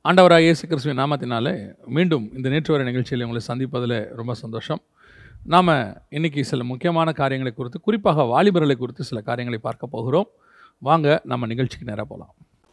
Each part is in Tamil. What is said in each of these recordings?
ஆண்டவராக இயேசு கிறிஸ்துவின் நாமத்தினாலே மீண்டும் இந்த நேற்று வரை நிகழ்ச்சியில் உங்களை சந்திப்பதில் ரொம்ப சந்தோஷம் நாம் இன்னைக்கு சில முக்கியமான காரியங்களை குறித்து குறிப்பாக வாலிபர்களை குறித்து சில காரியங்களை பார்க்க போகிறோம் வாங்க நம்ம நிகழ்ச்சிக்கு நேராக போகலாம்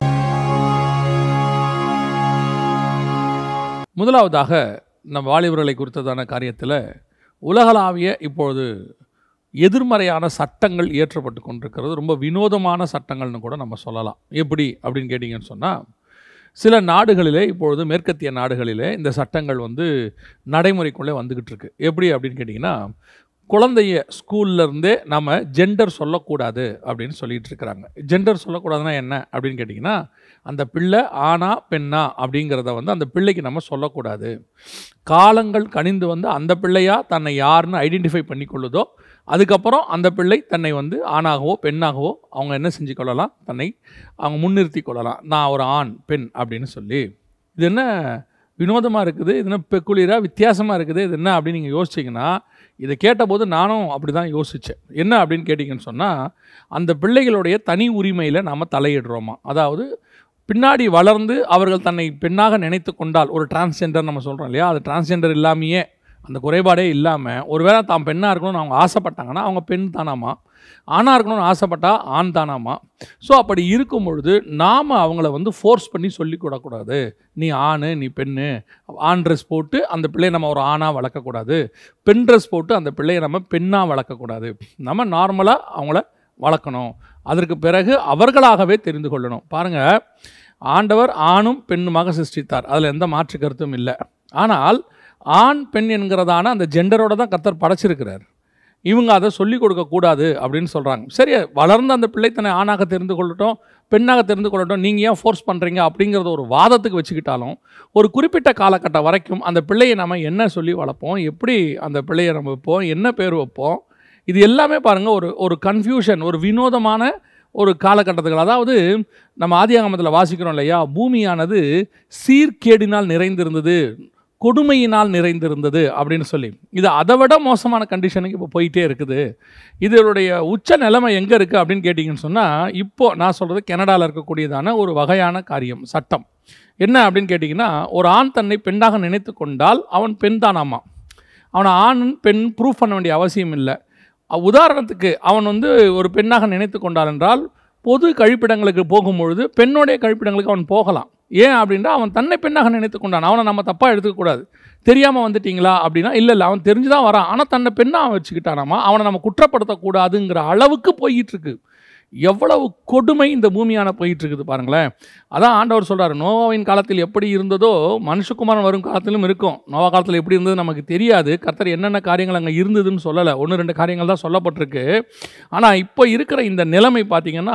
முதலாவதாக நம்ம வாலிபர்களை குறித்ததான காரியத்தில் உலகளாவிய இப்பொழுது எதிர்மறையான சட்டங்கள் இயற்றப்பட்டு கொண்டிருக்கிறது ரொம்ப வினோதமான சட்டங்கள்னு கூட நம்ம சொல்லலாம் எப்படி அப்படின்னு கேட்டிங்கன்னு சொன்னால் சில நாடுகளிலே இப்பொழுது மேற்கத்திய நாடுகளிலே இந்த சட்டங்கள் வந்து நடைமுறைக்குள்ளே வந்துக்கிட்டு இருக்கு எப்படி அப்படின்னு கேட்டிங்கன்னா குழந்தைய ஸ்கூல்ல இருந்தே நம்ம ஜெண்டர் சொல்லக்கூடாது அப்படின்னு சொல்லிட்டு இருக்கிறாங்க ஜெண்டர் சொல்லக்கூடாதுன்னா என்ன அப்படின்னு கேட்டிங்கன்னா அந்த பிள்ளை ஆணா பெண்ணா அப்படிங்கிறத வந்து அந்த பிள்ளைக்கு நம்ம சொல்லக்கூடாது காலங்கள் கனிந்து வந்து அந்த பிள்ளையா தன்னை யாருன்னு ஐடென்டிஃபை பண்ணி கொள்ளுதோ அதுக்கப்புறம் அந்த பிள்ளை தன்னை வந்து ஆணாகவோ பெண்ணாகவோ அவங்க என்ன செஞ்சு கொள்ளலாம் தன்னை அவங்க முன்னிறுத்தி கொள்ளலாம் நான் ஒரு ஆண் பெண் அப்படின்னு சொல்லி இது என்ன வினோதமாக இருக்குது இது என்ன பெக்குலியராக வித்தியாசமாக இருக்குது இது என்ன அப்படின்னு நீங்கள் யோசிச்சிங்கன்னா இதை கேட்டபோது நானும் அப்படி தான் யோசித்தேன் என்ன அப்படின்னு கேட்டிங்கன்னு சொன்னால் அந்த பிள்ளைகளுடைய தனி உரிமையில் நாம் தலையிடுறோமா அதாவது பின்னாடி வளர்ந்து அவர்கள் தன்னை பெண்ணாக நினைத்து கொண்டால் ஒரு டிரான்ஸ்ஜெண்டர் நம்ம சொல்கிறோம் இல்லையா அது டிரான்ஸ்ஜெண்டர் இல்லாமையே அந்த குறைபாடே இல்லாமல் ஒருவேளை தான் பெண்ணாக இருக்கணும்னு அவங்க ஆசைப்பட்டாங்கன்னா அவங்க பெண் தானாமா ஆணாக இருக்கணும்னு ஆசைப்பட்டா ஆண் தானாமா ஸோ அப்படி இருக்கும் பொழுது நாம் அவங்கள வந்து ஃபோர்ஸ் பண்ணி சொல்லிக் கூடக்கூடாது நீ ஆண் நீ பெண்ணு ஆண் ட்ரெஸ் போட்டு அந்த பிள்ளையை நம்ம ஒரு ஆணாக வளர்க்கக்கூடாது பெண் ட்ரெஸ் போட்டு அந்த பிள்ளையை நம்ம பெண்ணாக வளர்க்கக்கூடாது நம்ம நார்மலாக அவங்கள வளர்க்கணும் அதற்கு பிறகு அவர்களாகவே தெரிந்து கொள்ளணும் பாருங்கள் ஆண்டவர் ஆணும் பெண்ணுமாக சிருஷ்டித்தார் அதில் எந்த மாற்று கருத்தும் இல்லை ஆனால் ஆண் பெண் என்கிறதான அந்த ஜெண்டரோட தான் கர்த்தர் படைச்சிருக்கிறார் இவங்க அதை சொல்லிக் கொடுக்கக்கூடாது அப்படின்னு சொல்கிறாங்க சரி வளர்ந்த அந்த பிள்ளை தன்னை ஆணாக தெரிந்து கொள்ளட்டும் பெண்ணாக தெரிந்து கொள்ளட்டும் நீங்கள் ஏன் ஃபோர்ஸ் பண்ணுறீங்க அப்படிங்கிறத ஒரு வாதத்துக்கு வச்சுக்கிட்டாலும் ஒரு குறிப்பிட்ட காலகட்டம் வரைக்கும் அந்த பிள்ளையை நம்ம என்ன சொல்லி வளர்ப்போம் எப்படி அந்த பிள்ளையை நம்ம வைப்போம் என்ன பேர் வைப்போம் இது எல்லாமே பாருங்கள் ஒரு ஒரு கன்ஃபியூஷன் ஒரு வினோதமான ஒரு காலகட்டத்துக்கு அதாவது நம்ம ஆதியாகமத்தில் வாசிக்கிறோம் இல்லையா பூமியானது சீர்கேடினால் நிறைந்திருந்தது கொடுமையினால் நிறைந்திருந்தது அப்படின்னு சொல்லி இது அதை விட மோசமான கண்டிஷனுக்கு இப்போ போயிட்டே இருக்குது இதனுடைய உச்ச நிலைமை எங்கே இருக்குது அப்படின்னு கேட்டிங்கன்னு சொன்னால் இப்போது நான் சொல்கிறது கனடாவில் இருக்கக்கூடியதான ஒரு வகையான காரியம் சட்டம் என்ன அப்படின்னு கேட்டிங்கன்னா ஒரு ஆண் தன்னை பெண்ணாக நினைத்து கொண்டால் அவன் பெண் தானாமா அவனை ஆண் பெண் ப்ரூஃப் பண்ண வேண்டிய அவசியம் இல்லை உதாரணத்துக்கு அவன் வந்து ஒரு பெண்ணாக நினைத்து கொண்டால் என்றால் பொது கழிப்பிடங்களுக்கு போகும்பொழுது பெண்ணுடைய கழிப்பிடங்களுக்கு அவன் போகலாம் ஏன் அப்படின்னா அவன் தன்னை பெண்ணாக நினைத்து கொண்டான் அவனை நம்ம தப்பாக எடுத்துக்கக்கூடாது தெரியாமல் வந்துட்டீங்களா அப்படின்னா இல்லை இல்லை அவன் தெரிஞ்சு தான் வரான் ஆனால் தன்னை பெண்ணாக வச்சுக்கிட்டானாமா அவனை நம்ம குற்றப்படுத்தக்கூடாதுங்கிற அளவுக்கு போயிட்டு இருக்கு எவ்வளவு கொடுமை இந்த பூமியான போயிட்டு இருக்குது பாருங்களேன் அதான் ஆண்டவர் சொல்கிறார் நோவாவின் காலத்தில் எப்படி இருந்ததோ மனுஷகுமாரன் வரும் காலத்திலும் இருக்கும் நோவா காலத்தில் எப்படி இருந்தது நமக்கு தெரியாது கர்த்தர் என்னென்ன காரியங்கள் அங்கே இருந்ததுன்னு சொல்லலை ஒன்று ரெண்டு காரியங்கள் தான் சொல்லப்பட்டிருக்கு ஆனால் இப்போ இருக்கிற இந்த நிலைமை பார்த்திங்கன்னா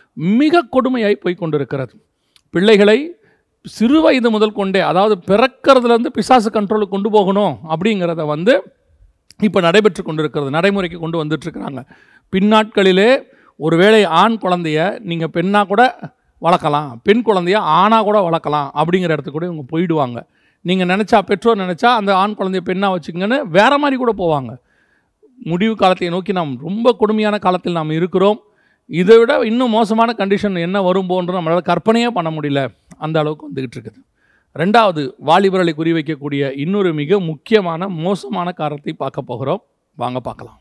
மிக கொடுமையாய் போய் கொண்டிருக்கிறது பிள்ளைகளை சிறு வயது முதல் கொண்டே அதாவது பிறக்கிறதுலேருந்து பிசாசு கண்ட்ரோலுக்கு கொண்டு போகணும் அப்படிங்கிறத வந்து இப்போ நடைபெற்று கொண்டிருக்கிறது நடைமுறைக்கு கொண்டு வந்துட்டுருக்குறாங்க பின்னாட்களிலே ஒருவேளை ஆண் குழந்தைய நீங்கள் பெண்ணாக கூட வளர்க்கலாம் பெண் குழந்தைய ஆணாக கூட வளர்க்கலாம் அப்படிங்கிற இடத்துக்கு கூட இவங்க போயிடுவாங்க நீங்கள் நினச்சா பெற்றோர் நினச்சா அந்த ஆண் குழந்தைய பெண்ணாக வச்சுக்கங்கன்னு வேறு மாதிரி கூட போவாங்க முடிவு காலத்தை நோக்கி நாம் ரொம்ப கொடுமையான காலத்தில் நாம் இருக்கிறோம் இதை விட இன்னும் மோசமான கண்டிஷன் என்ன வரும்போன்று நம்மளால் கற்பனையே பண்ண முடியல அந்த அளவுக்கு வந்துக்கிட்டு இருக்குது ரெண்டாவது வாலிபர்களை குறிவைக்கக்கூடிய இன்னொரு மிக முக்கியமான மோசமான காரணத்தை பார்க்க போகிறோம் வாங்க பார்க்கலாம்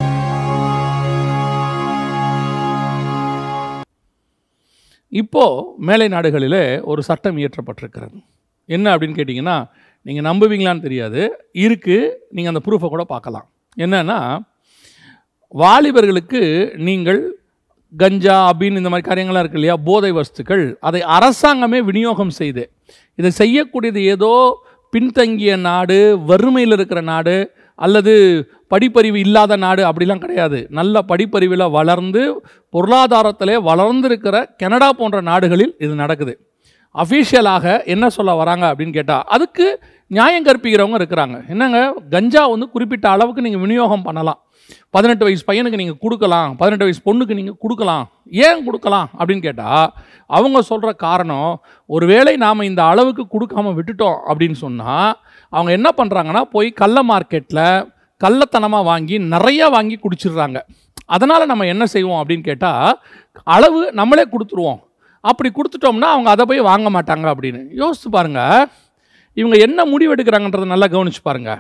இப்போது மேலை நாடுகளிலே ஒரு சட்டம் இயற்றப்பட்டிருக்கிறது என்ன அப்படின்னு கேட்டிங்கன்னா நீங்கள் நம்புவீங்களான்னு தெரியாது இருக்குது நீங்கள் அந்த ப்ரூஃபை கூட பார்க்கலாம் என்னன்னா வாலிபர்களுக்கு நீங்கள் கஞ்சா அபின் இந்த மாதிரி காரியங்கள்லாம் இருக்கு இல்லையா போதை வஸ்துக்கள் அதை அரசாங்கமே விநியோகம் செய்து இதை செய்யக்கூடியது ஏதோ பின்தங்கிய நாடு வறுமையில் இருக்கிற நாடு அல்லது படிப்பறிவு இல்லாத நாடு அப்படிலாம் கிடையாது நல்ல படிப்பறிவில் வளர்ந்து பொருளாதாரத்திலே வளர்ந்திருக்கிற கனடா போன்ற நாடுகளில் இது நடக்குது அஃபீஷியலாக என்ன சொல்ல வராங்க அப்படின்னு கேட்டால் அதுக்கு நியாயம் கற்பிக்கிறவங்க இருக்கிறாங்க என்னங்க கஞ்சா வந்து குறிப்பிட்ட அளவுக்கு நீங்கள் விநியோகம் பண்ணலாம் பதினெட்டு வயசு பையனுக்கு நீங்கள் கொடுக்கலாம் பதினெட்டு வயசு பொண்ணுக்கு நீங்கள் கொடுக்கலாம் ஏன் கொடுக்கலாம் அப்படின்னு கேட்டால் அவங்க சொல்கிற காரணம் ஒருவேளை நாம் இந்த அளவுக்கு கொடுக்காம விட்டுட்டோம் அப்படின்னு சொன்னால் அவங்க என்ன பண்ணுறாங்கன்னா போய் கள்ள மார்க்கெட்டில் கள்ளத்தனமாக வாங்கி நிறையா வாங்கி குடிச்சிடுறாங்க அதனால் நம்ம என்ன செய்வோம் அப்படின்னு கேட்டால் அளவு நம்மளே கொடுத்துருவோம் அப்படி கொடுத்துட்டோம்னா அவங்க அதை போய் வாங்க மாட்டாங்க அப்படின்னு யோசிச்சு பாருங்க இவங்க என்ன முடிவு எடுக்கிறாங்கன்றதை நல்லா கவனிச்சு பாருங்க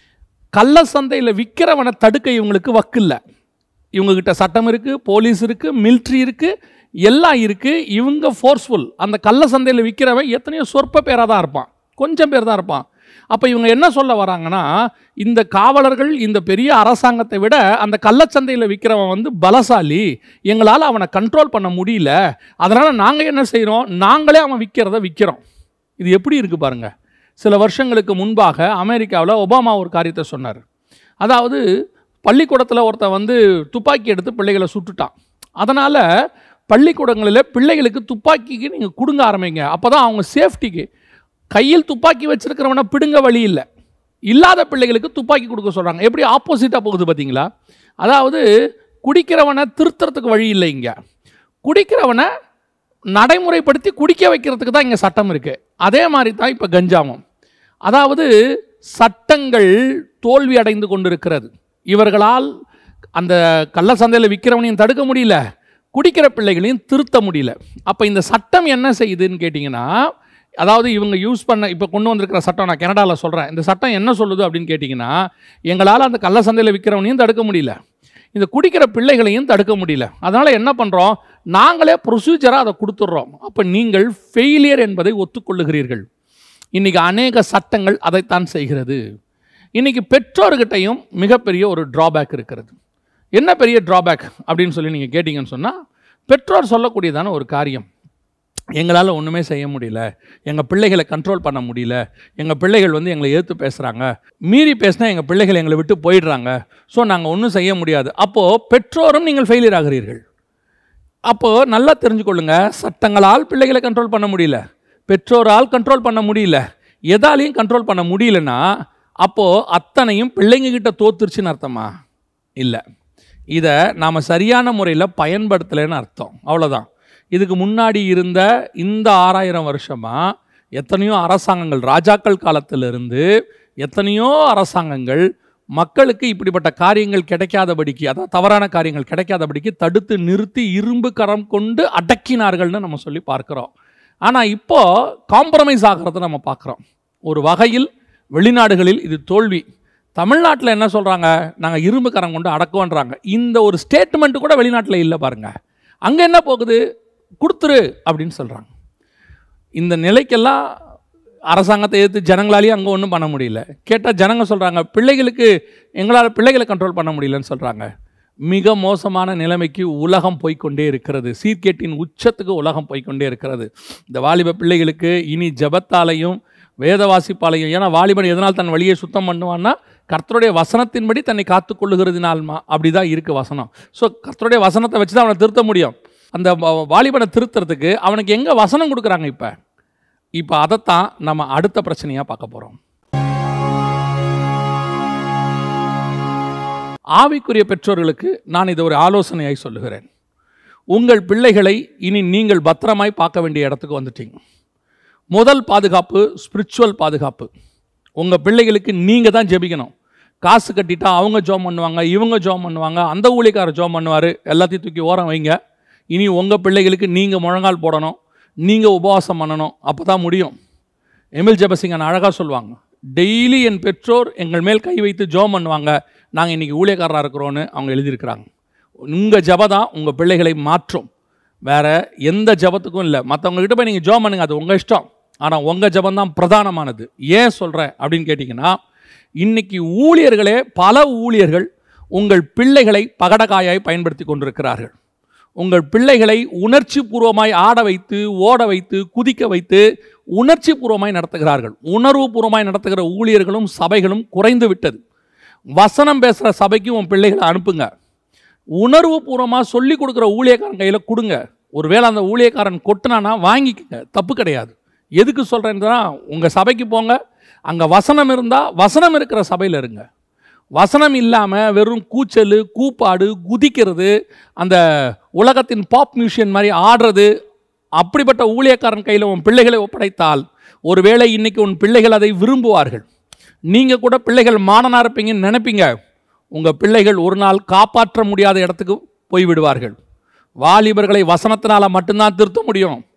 கள்ள சந்தையில் விற்கிறவனை தடுக்க இவங்களுக்கு வக்கு இல்லை இவங்ககிட்ட சட்டம் இருக்குது போலீஸ் இருக்குது மிலிட்ரி இருக்குது எல்லாம் இருக்குது இவங்க ஃபோர்ஸ்ஃபுல் அந்த கள்ள சந்தையில் விற்கிறவன் எத்தனையோ சொற்ப பேராக தான் இருப்பான் கொஞ்சம் பேர் தான் இருப்பான் அப்போ இவங்க என்ன சொல்ல வராங்கன்னா இந்த காவலர்கள் இந்த பெரிய அரசாங்கத்தை விட அந்த கள்ளச்சந்தையில் விற்கிறவன் வந்து பலசாலி எங்களால் அவனை கண்ட்ரோல் பண்ண முடியல அதனால் நாங்கள் என்ன செய்கிறோம் நாங்களே அவன் விற்கிறத விற்கிறோம் இது எப்படி இருக்குது பாருங்க சில வருஷங்களுக்கு முன்பாக அமெரிக்காவில் ஒபாமா ஒரு காரியத்தை சொன்னார் அதாவது பள்ளிக்கூடத்தில் ஒருத்தன் வந்து துப்பாக்கி எடுத்து பிள்ளைகளை சுட்டுட்டான் அதனால் பள்ளிக்கூடங்களில் பிள்ளைகளுக்கு துப்பாக்கிக்கு நீங்கள் கொடுங்க ஆரம்பிங்க அப்போ தான் அவங்க சேஃப்டிக்கு கையில் துப்பாக்கி வச்சிருக்கிறவனை பிடுங்க வழி இல்லை இல்லாத பிள்ளைகளுக்கு துப்பாக்கி கொடுக்க சொல்கிறாங்க எப்படி ஆப்போசிட்டாக போகுது பார்த்தீங்களா அதாவது குடிக்கிறவனை திருத்துறதுக்கு வழி இல்லை இங்கே குடிக்கிறவனை நடைமுறைப்படுத்தி குடிக்க வைக்கிறதுக்கு தான் இங்கே சட்டம் இருக்குது அதே மாதிரி தான் இப்போ கஞ்சாமம் அதாவது சட்டங்கள் தோல்வி அடைந்து கொண்டிருக்கிறது இவர்களால் அந்த கள்ள சந்தையில் விற்கிறவனையும் தடுக்க முடியல குடிக்கிற பிள்ளைகளையும் திருத்த முடியல அப்போ இந்த சட்டம் என்ன செய்யுதுன்னு கேட்டிங்கன்னா அதாவது இவங்க யூஸ் பண்ண இப்போ கொண்டு வந்திருக்கிற சட்டம் நான் கனடாவில் சொல்கிறேன் இந்த சட்டம் என்ன சொல்லுது அப்படின்னு கேட்டிங்கன்னா எங்களால் அந்த கள்ள சந்தையில் விற்கிறவனையும் தடுக்க முடியல இந்த குடிக்கிற பிள்ளைகளையும் தடுக்க முடியல அதனால் என்ன பண்ணுறோம் நாங்களே ப்ரொசீஜராக அதை கொடுத்துட்றோம் அப்போ நீங்கள் ஃபெயிலியர் என்பதை ஒத்துக்கொள்ளுகிறீர்கள் இன்றைக்கி அநேக சட்டங்கள் அதைத்தான் செய்கிறது இன்றைக்கி பெற்றோர்கிட்டையும் மிகப்பெரிய ஒரு ட்ராபேக் இருக்கிறது என்ன பெரிய ட்ராபேக் அப்படின்னு சொல்லி நீங்கள் கேட்டிங்கன்னு சொன்னால் பெற்றோர் சொல்லக்கூடியதான ஒரு காரியம் எங்களால் ஒன்றுமே செய்ய முடியல எங்கள் பிள்ளைகளை கண்ட்ரோல் பண்ண முடியல எங்கள் பிள்ளைகள் வந்து எங்களை எதிர்த்து பேசுகிறாங்க மீறி பேசினா எங்கள் பிள்ளைகள் எங்களை விட்டு போயிடுறாங்க ஸோ நாங்கள் ஒன்றும் செய்ய முடியாது அப்போது பெற்றோரும் நீங்கள் ஃபெயிலியர் ஆகிறீர்கள் அப்போது நல்லா தெரிஞ்சுக்கொள்ளுங்க சட்டங்களால் பிள்ளைகளை கண்ட்ரோல் பண்ண முடியல பெற்றோரால் கண்ட்ரோல் பண்ண முடியல எதாலையும் கண்ட்ரோல் பண்ண முடியலன்னா அப்போது அத்தனையும் பிள்ளைங்க கிட்ட தோத்துருச்சுன்னு அர்த்தமா இல்லை இதை நாம் சரியான முறையில் பயன்படுத்தலைன்னு அர்த்தம் அவ்வளோதான் இதுக்கு முன்னாடி இருந்த இந்த ஆறாயிரம் வருஷமாக எத்தனையோ அரசாங்கங்கள் ராஜாக்கள் காலத்திலிருந்து எத்தனையோ அரசாங்கங்கள் மக்களுக்கு இப்படிப்பட்ட காரியங்கள் கிடைக்காதபடிக்கு அதாவது தவறான காரியங்கள் கிடைக்காதபடிக்கு தடுத்து நிறுத்தி இரும்பு கரம் கொண்டு அடக்கினார்கள்னு நம்ம சொல்லி பார்க்குறோம் ஆனால் இப்போ காம்ப்ரமைஸ் ஆகிறத நம்ம பார்க்குறோம் ஒரு வகையில் வெளிநாடுகளில் இது தோல்வி தமிழ்நாட்டில் என்ன சொல்கிறாங்க நாங்கள் இரும்பு கரம் கொண்டு அடக்குவோன்றாங்க இந்த ஒரு ஸ்டேட்மெண்ட் கூட வெளிநாட்டில் இல்லை பாருங்க அங்கே என்ன போகுது கொடுத்துரு அப்படின்னு சொல்கிறாங்க இந்த நிலைக்கெல்லாம் அரசாங்கத்தை எதிர்த்து ஜனங்களாலேயும் அங்கே ஒன்றும் பண்ண முடியல கேட்டால் ஜனங்க சொல்கிறாங்க பிள்ளைகளுக்கு எங்களால் பிள்ளைகளை கண்ட்ரோல் பண்ண முடியலன்னு சொல்கிறாங்க மிக மோசமான நிலைமைக்கு உலகம் போய்க்கொண்டே இருக்கிறது சீர்கேட்டின் உச்சத்துக்கு உலகம் போய்க்கொண்டே இருக்கிறது இந்த வாலிப பிள்ளைகளுக்கு இனி ஜபத்தாலையும் வேத வாசிப்பாலையும் ஏன்னா வாலிபன் எதனால் தன் வழியை சுத்தம் பண்ணுவான்னா கர்த்தருடைய வசனத்தின்படி தன்னை காத்து கொள்ளுகிறதுனால்மா அப்படி தான் இருக்குது வசனம் ஸோ கர்த்தருடைய வசனத்தை வச்சு தான் அவனை திருத்த முடியும் அந்த வ- வாலிபனை திருத்துறதுக்கு அவனுக்கு எங்கே வசனம் கொடுக்குறாங்க இப்போ இப்போ அதைத்தான் நம்ம அடுத்த பிரச்சனையாக பார்க்க போகிறோம் ஆவிக்குரிய பெற்றோர்களுக்கு நான் இதை ஒரு ஆலோசனையாய் சொல்லுகிறேன் உங்கள் பிள்ளைகளை இனி நீங்கள் பத்திரமாய் பார்க்க வேண்டிய இடத்துக்கு வந்துட்டீங்க முதல் பாதுகாப்பு ஸ்பிரிச்சுவல் பாதுகாப்பு உங்கள் பிள்ளைகளுக்கு நீங்கள் தான் ஜெபிக்கணும் காசு கட்டிட்டா அவங்க ஜோம் பண்ணுவாங்க இவங்க ஜோம் பண்ணுவாங்க அந்த ஊழியக்காரர் ஜோம் பண்ணுவார் எல்லாத்தையும் தூக்கி ஓரம் வைங்க இனி உங்கள் பிள்ளைகளுக்கு நீங்கள் முழங்கால் போடணும் நீங்கள் உபவாசம் பண்ணணும் அப்போ தான் முடியும் எமில் ஜெபசிங்கன் அழகாக சொல்லுவாங்க டெய்லி என் பெற்றோர் எங்கள் மேல் கை வைத்து ஜோம் பண்ணுவாங்க நாங்கள் இன்றைக்கி ஊழியக்காரராக இருக்கிறோன்னு அவங்க எழுதியிருக்கிறாங்க உங்கள் ஜப தான் உங்கள் பிள்ளைகளை மாற்றும் வேற எந்த ஜபத்துக்கும் இல்லை மற்றவங்க கிட்ட போய் நீங்கள் ஜோம் பண்ணுங்க அது உங்கள் இஷ்டம் ஆனால் உங்கள் ஜபம் தான் பிரதானமானது ஏன் சொல்கிறேன் அப்படின்னு கேட்டிங்கன்னா இன்னைக்கு ஊழியர்களே பல ஊழியர்கள் உங்கள் பிள்ளைகளை பகடக்காயாய் பயன்படுத்தி கொண்டிருக்கிறார்கள் உங்கள் பிள்ளைகளை உணர்ச்சி பூர்வமாய் ஆட வைத்து ஓட வைத்து குதிக்க வைத்து உணர்ச்சி பூர்வமாய் நடத்துகிறார்கள் உணர்வு பூர்வமாய் நடத்துகிற ஊழியர்களும் சபைகளும் குறைந்து விட்டது வசனம் பேசுகிற சபைக்கு உன் பிள்ளைகளை அனுப்புங்க உணர்வு பூர்வமாக சொல்லி கொடுக்குற ஊழியக்காரன் கையில் கொடுங்க ஒருவேளை அந்த ஊழியக்காரன் கொட்டுனானா வாங்கிக்கங்க தப்பு கிடையாது எதுக்கு சொல்கிறேன்னா உங்கள் சபைக்கு போங்க அங்கே வசனம் இருந்தால் வசனம் இருக்கிற சபையில் இருங்க வசனம் இல்லாமல் வெறும் கூச்சல் கூப்பாடு குதிக்கிறது அந்த உலகத்தின் பாப் மியூசியன் மாதிரி ஆடுறது அப்படிப்பட்ட ஊழியக்காரன் கையில் உன் பிள்ளைகளை ஒப்படைத்தால் ஒருவேளை இன்னைக்கு உன் பிள்ளைகள் அதை விரும்புவார்கள் நீங்கள் கூட பிள்ளைகள் மாடனாக இருப்பீங்கன்னு நினைப்பீங்க உங்கள் பிள்ளைகள் ஒரு நாள் காப்பாற்ற முடியாத இடத்துக்கு போய்விடுவார்கள் வாலிபர்களை வசனத்தினால மட்டும்தான் திருத்த முடியும்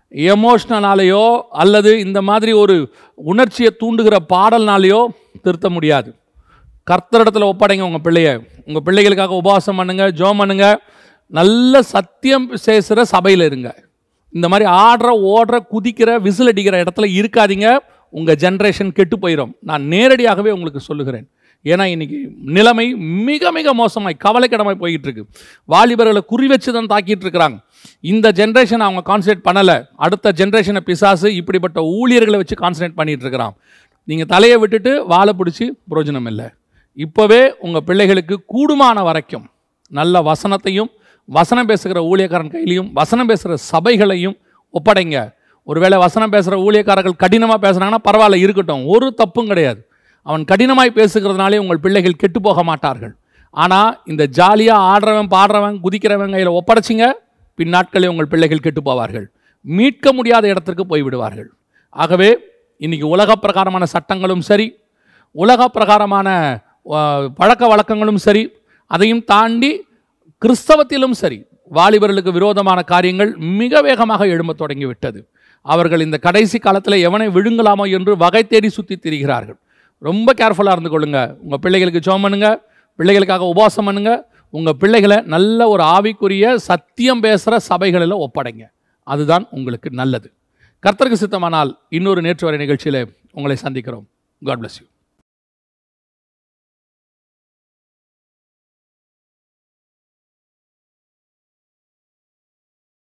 எமோஷ்னலாலேயோ அல்லது இந்த மாதிரி ஒரு உணர்ச்சியை தூண்டுகிற பாடல்னாலேயோ திருத்த முடியாது கர்த்தரிடத்தில் ஒப்படைங்க உங்கள் பிள்ளைய உங்கள் பிள்ளைகளுக்காக உபவாசம் பண்ணுங்க ஜோம் பண்ணுங்க நல்ல சத்தியம் பேசுகிற சபையில் இருங்க இந்த மாதிரி ஆடுற ஓடுற குதிக்கிற விசில் அடிக்கிற இடத்துல இருக்காதீங்க உங்கள் ஜென்ரேஷன் கெட்டு போயிடும் நான் நேரடியாகவே உங்களுக்கு சொல்லுகிறேன் ஏன்னா இன்னைக்கு நிலைமை மிக மிக மோசமாய் கவலைக்கிடமாய் போய்கிட்டு இருக்கு வாலிபர்களை குறி வச்சு தான் தாக்கிட்டு இருக்கிறாங்க இந்த ஜென்ரேஷன் அவங்க கான்சன்ட்ரேட் பண்ணலை அடுத்த ஜென்ரேஷனை பிசாசு இப்படிப்பட்ட ஊழியர்களை வச்சு கான்சன்ட்ரேட் பண்ணிட்டு இருக்கிறான் நீங்கள் தலையை விட்டுட்டு வாழை பிடிச்சி பிரயோஜனம் இல்லை இப்போவே உங்கள் பிள்ளைகளுக்கு கூடுமான வரைக்கும் நல்ல வசனத்தையும் வசனம் பேசுகிற ஊழியக்காரன் கையிலையும் வசனம் பேசுகிற சபைகளையும் ஒப்படைங்க ஒருவேளை வசனம் பேசுகிற ஊழியக்காரர்கள் கடினமாக பேசுனாங்கன்னா பரவாயில்ல இருக்கட்டும் ஒரு தப்பும் கிடையாது அவன் கடினமாய் பேசுகிறதுனாலே உங்கள் பிள்ளைகள் கெட்டு போக மாட்டார்கள் ஆனால் இந்த ஜாலியாக ஆடுறவன் பாடுறவன் குதிக்கிறவன் கையில் ஒப்படைச்சிங்க பின்னாட்களே உங்கள் பிள்ளைகள் கெட்டு போவார்கள் மீட்க முடியாத இடத்திற்கு போய்விடுவார்கள் ஆகவே இன்னைக்கு உலக பிரகாரமான சட்டங்களும் சரி உலக பிரகாரமான ஆ, பழக்க வழக்கங்களும் சரி அதையும் தாண்டி கிறிஸ்தவத்திலும் சரி வாலிபர்களுக்கு விரோதமான காரியங்கள் மிக வேகமாக எழும்பத் தொடங்கிவிட்டது அவர்கள் இந்த கடைசி காலத்தில் எவனை விழுங்கலாமோ என்று வகை தேடி சுற்றி திரிகிறார்கள் ரொம்ப கேர்ஃபுல்லாக இருந்து கொள்ளுங்க உங்கள் பிள்ளைகளுக்கு ஜோம் பண்ணுங்க பிள்ளைகளுக்காக உபவாசம் பண்ணுங்க உங்கள் பிள்ளைகளை நல்ல ஒரு ஆவிக்குரிய சத்தியம் பேசுகிற சபைகளில் ஒப்படைங்க அதுதான் உங்களுக்கு நல்லது கர்த்தருக்கு சித்தமானால் இன்னொரு நேற்று வரை நிகழ்ச்சியில் உங்களை சந்திக்கிறோம் காட் bless யூ